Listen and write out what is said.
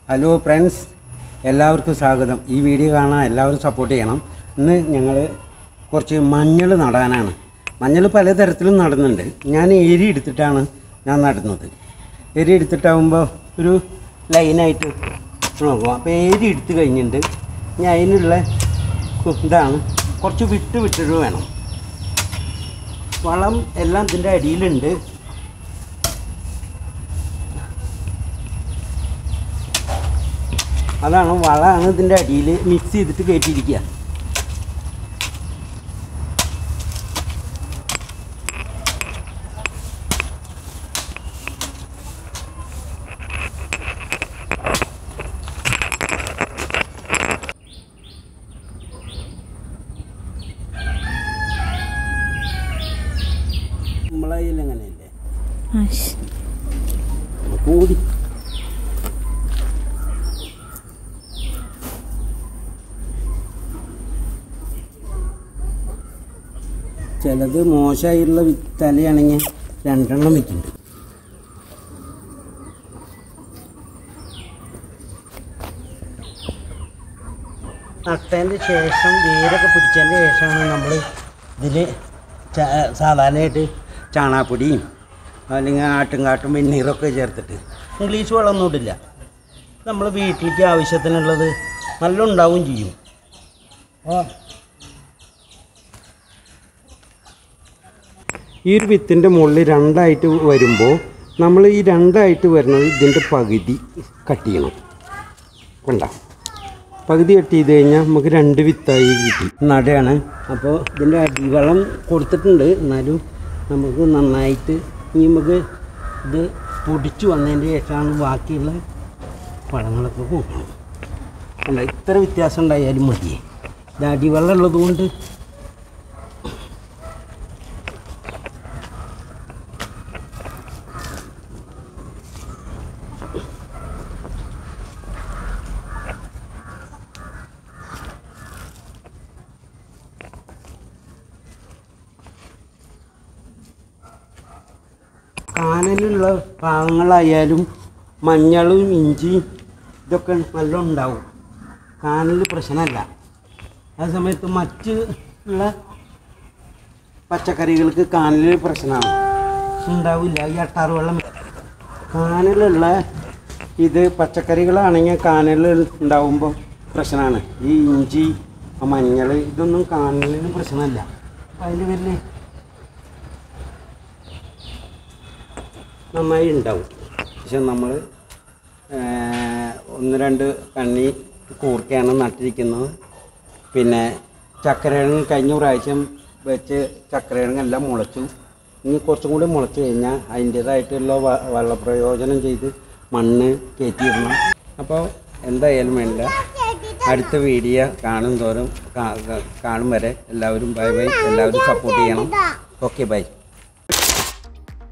Hello friends എല്ലാവർക്കും സ്വാഗതം ഈ വീഡിയോ കാണാൻ എല്ലാവരും സപ്പോർട്ട് ചെയ്യണം ഇന്ന് ഞങ്ങൾ കുറച്ച് മഞ്ഞൾ നടാനാണ് മഞ്ഞൾ പലതരത്തിലും നടുന്നുണ്ട് ഞാൻ ഏരി എടുത്തിട്ടാണ് ഞാൻ നടുന്നത് ഏരി എടുത്തിട്ടാകുമ്പോൾ ഒരു ലൈനായിട്ട് നോക്കും അപ്പോൾ ഏരി എടുത്ത് കഴിഞ്ഞിട്ട് ഞാൻ അതിനുള്ള കു- ഇതാണ് കുറച്ച് വിട്ട് വിട്ടിട്ട് വേണം വളം എല്ലാം ഇതിൻ്റെ അടിയിലുണ്ട് അതാണ് വളമാണ് ഇതിൻ്റെ അടിയിൽ മിക്സ് ചെയ്തിട്ട് കയറ്റിയിരിക്കുക നമ്മളെ കയ്യിൽ എങ്ങനെയല്ലേ ആശ്. കൂടി ചിലത് മോശമായിട്ടുള്ള തലയാണെങ്കിൽ രണ്ടെണ്ണം വെക്കുന്നുണ്ട് നട്ടതിൻ്റെ ശേഷം വേരൊക്കെ പിടിച്ചതിൻ്റെ ശേഷമാണ് നമ്മൾ ഇതിൽ സാധാരണയായിട്ട് ചാണാപ്പൊടിയും അല്ലെങ്കിൽ ആട്ടുംകാട്ടും വെണ്ണീറൊക്കെ ചേർത്തിട്ട് ഇംഗ്ലീഷ് വളമൊന്നും ഇടില്ല നമ്മൾ വീട്ടിലേക്ക് ആവശ്യത്തിനുള്ളത് നല്ല ഉണ്ടാവും ചെയ്യും ആ ഈ ഒരു വിത്തിൻ്റെ മുകളിൽ രണ്ടായിട്ട് വരുമ്പോൾ നമ്മൾ ഈ രണ്ടായിട്ട് വരുന്നത് ഇതിൻ്റെ പകുതി കട്ട് ചെയ്യണം കണ്ട പകുതി കട്ട് ചെയ്ത് കഴിഞ്ഞാൽ നമുക്ക് രണ്ട് വിത്തായി കിട്ടി നടയാണ് അപ്പോൾ ഇതിൻ്റെ അടിവളം കൊടുത്തിട്ടുണ്ട് എന്നാലും നമുക്ക് നന്നായിട്ട് ഇനി നമുക്ക് ഇത് പൊടിച്ചു വന്നതിൻ്റെ ശേഷമാണ് ബാക്കിയുള്ള പഴങ്ങളൊക്കെ കൂട്ടണം കണ്ട ഇത്ര വ്യത്യാസം ഉണ്ടായാലും മതിയേ ഇത് അടിവെള്ളം ഉള്ളതുകൊണ്ട് കാനലുള്ള ഭാഗങ്ങളായാലും മഞ്ഞളും ഇഞ്ചിയും ഇതൊക്കെ നല്ല ഉണ്ടാവും കാനൽ പ്രശ്നമല്ല ആ സമയത്ത് മറ്റ് ഉള്ള പച്ചക്കറികൾക്ക് കാനൽ പ്രശ്നമാണ് ഉണ്ടാവില്ല ഈ അട്ടാറ് വെള്ളം കാനലുള്ള ഇത് പച്ചക്കറികളാണെങ്കിൽ കാനൽ ഉണ്ടാവുമ്പോൾ പ്രശ്നമാണ് ഈ ഇഞ്ചി ആ മഞ്ഞൾ ഇതൊന്നും കാനലിന് പ്രശ്നമല്ല അതിൽ വലിയ നന്നായി ഉണ്ടാവും പക്ഷെ നമ്മൾ ഒന്ന് രണ്ട് കണ്ണി കൂർക്കയാണ് നട്ടിരിക്കുന്നത് പിന്നെ ചക്കരകിഴങ്ങ് കഴിഞ്ഞ പ്രാവശ്യം വെച്ച് ചക്കരകിഴങ്ങെല്ലാം മുളച്ചു ഇനി കുറച്ചും കൂടി മുളച്ച് കഴിഞ്ഞാൽ അതിൻ്റേതായിട്ടുള്ള വ- വെള്ളപ്രയോജനം ചെയ്ത് മണ്ണ് കയറ്റിയിടണം അപ്പോൾ എന്തായാലും വേണ്ട അടുത്ത വീഡിയോ കാണും തോറും കാ- കാ- കാണും വരെ എല്ലാവരും ബൈ ബൈ എല്ലാവരും സപ്പോർട്ട് ചെയ്യണം ഓക്കെ ബൈ